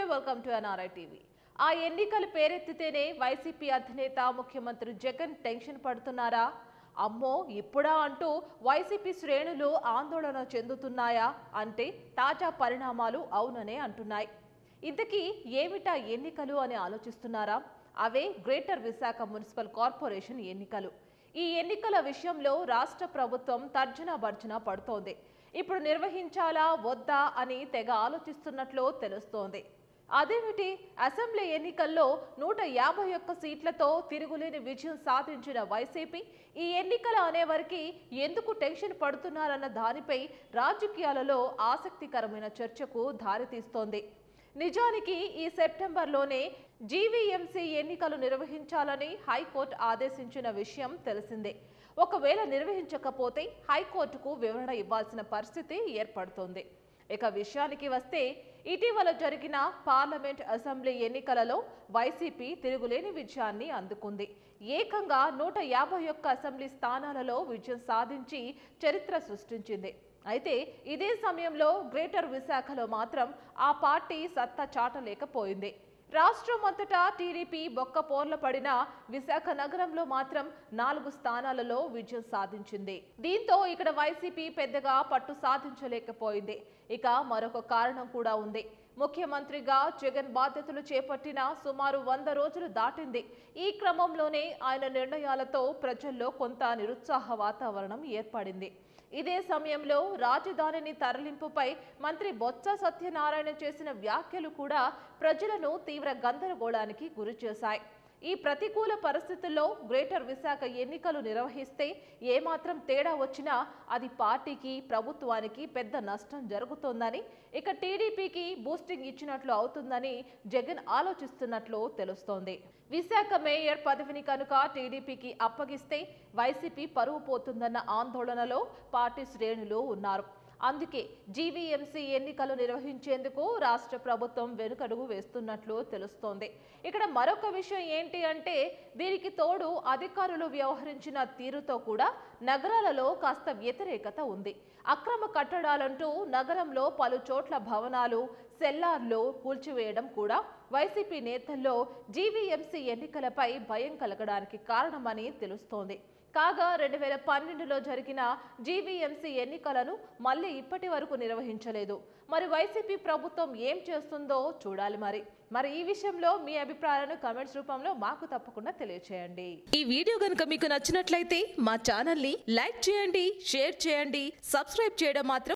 welcome to NRI TV ఆ ఎన్నికలు పేరెత్తితేనే YCP అధినేత ముఖ్యమంత్రి జగన్ టెన్షన్ పడుతున్నారా అమ్మో ఇప్పుడా అంటూ వైసీపీ శ్రేణులు ఆందోళన చెందుతున్నాయా అంటే తాజా పరిణామాలు అవుననే అంటున్నాయి ఇంతకీ ఏమిటా ఎన్నికలు అని ఆలోచిస్తున్నారా అవే గ్రేటర్ విశాఖ మున్సిపల్ కార్పొరేషన్ ఎన్నికలు ఈ ఎన్నికల విషయంలో రాష్ట్ర ప్రభుత్వం తర్జన భర్జన పడుతోంది ఇప్పుడు నిర్వహించాలా వద్దా అని తెగ ఆలోచిస్తున్నట్లు తెలుస్తోంది అదేమిటి అసెంబ్లీ ఎన్నికల్లో నూట యాభై ఒక్క సీట్లతో తిరుగులేని విజయం సాధించిన వైసీపీ ఈ ఎన్నికల అనేవరికి ఎందుకు టెన్షన్ పడుతున్నారన్న దానిపై రాజకీయాలలో ఆసక్తికరమైన చర్చకు దారితీస్తోంది నిజానికి ఈ సెప్టెంబర్లోనే జీవీఎంసీ ఎన్నికలు నిర్వహించాలని హైకోర్టు ఆదేశించిన విషయం తెలిసిందే ఒకవేళ నిర్వహించకపోతే హైకోర్టుకు వివరణ ఇవ్వాల్సిన పరిస్థితి ఏర్పడుతోంది ఇక విషయానికి వస్తే ఇటీవల జరిగిన పార్లమెంట్ అసెంబ్లీ ఎన్నికలలో వైసీపీ తిరుగులేని విజయాన్ని అందుకుంది ఏకంగా నూట యాభై ఒక్క అసెంబ్లీ స్థానాలలో విజయం సాధించి చరిత్ర సృష్టించింది అయితే ఇదే సమయంలో గ్రేటర్ విశాఖలో మాత్రం ఆ పార్టీ సత్తా చాటలేకపోయింది రాష్ట్రం అంతటా టీడీపీ బొక్క పోర్ల పడిన విశాఖ నగరంలో మాత్రం నాలుగు స్థానాలలో విజయం సాధించింది దీంతో ఇక్కడ వైసీపీ పెద్దగా పట్టు సాధించలేకపోయింది ఇక మరొక కారణం కూడా ఉంది ముఖ్యమంత్రిగా జగన్ బాధ్యతలు చేపట్టిన సుమారు వంద రోజులు దాటింది ఈ క్రమంలోనే ఆయన నిర్ణయాలతో ప్రజల్లో కొంత నిరుత్సాహ వాతావరణం ఏర్పడింది ఇదే సమయంలో రాజధానిని తరలింపుపై మంత్రి బొత్స సత్యనారాయణ చేసిన వ్యాఖ్యలు కూడా ప్రజలను తీవ్ర గందరగోళానికి గురిచేశాయి ఈ ప్రతికూల పరిస్థితుల్లో గ్రేటర్ విశాఖ ఎన్నికలు నిర్వహిస్తే ఏమాత్రం తేడా వచ్చినా అది పార్టీకి ప్రభుత్వానికి పెద్ద నష్టం జరుగుతోందని ఇక టీడీపీకి బూస్టింగ్ ఇచ్చినట్లు అవుతుందని జగన్ ఆలోచిస్తున్నట్లు తెలుస్తోంది విశాఖ మేయర్ పదవిని కనుక టీడీపీకి అప్పగిస్తే వైసీపీ పరువు పోతుందన్న ఆందోళనలో పార్టీ శ్రేణులు ఉన్నారు అందుకే జీవీఎంసీ ఎన్నికలు నిర్వహించేందుకు రాష్ట్ర ప్రభుత్వం వెనుకడుగు వేస్తున్నట్లు తెలుస్తోంది ఇక్కడ మరొక విషయం ఏంటి అంటే దీనికి తోడు అధికారులు వ్యవహరించిన తీరుతో కూడా నగరాలలో కాస్త వ్యతిరేకత ఉంది అక్రమ కట్టడాలంటూ నగరంలో పలు చోట్ల భవనాలు సెల్లార్లు కూల్చివేయడం కూడా వైసీపీ నేతల్లో జీవీఎంసీ ఎన్నికలపై భయం కలగడానికి కారణమని తెలుస్తోంది కాగా రెండు వేల పన్నెండులో జరిగిన జీవీఎంసీ ఎన్నికలను మళ్ళీ ఇప్పటి వరకు నిర్వహించలేదు మరి వైసీపీ ప్రభుత్వం ఏం చేస్తుందో చూడాలి మరి మరి ఈ విషయంలో మీ అభిప్రాయాలను కమెంట్స్ రూపంలో మాకు తప్పకుండా తెలియచేయండి ఈ వీడియో గనుక మీకు నచ్చినట్లయితే మా ఛానల్ ని లైక్ చేయండి షేర్ చేయండి సబ్స్క్రైబ్ చేయడం మాత్రం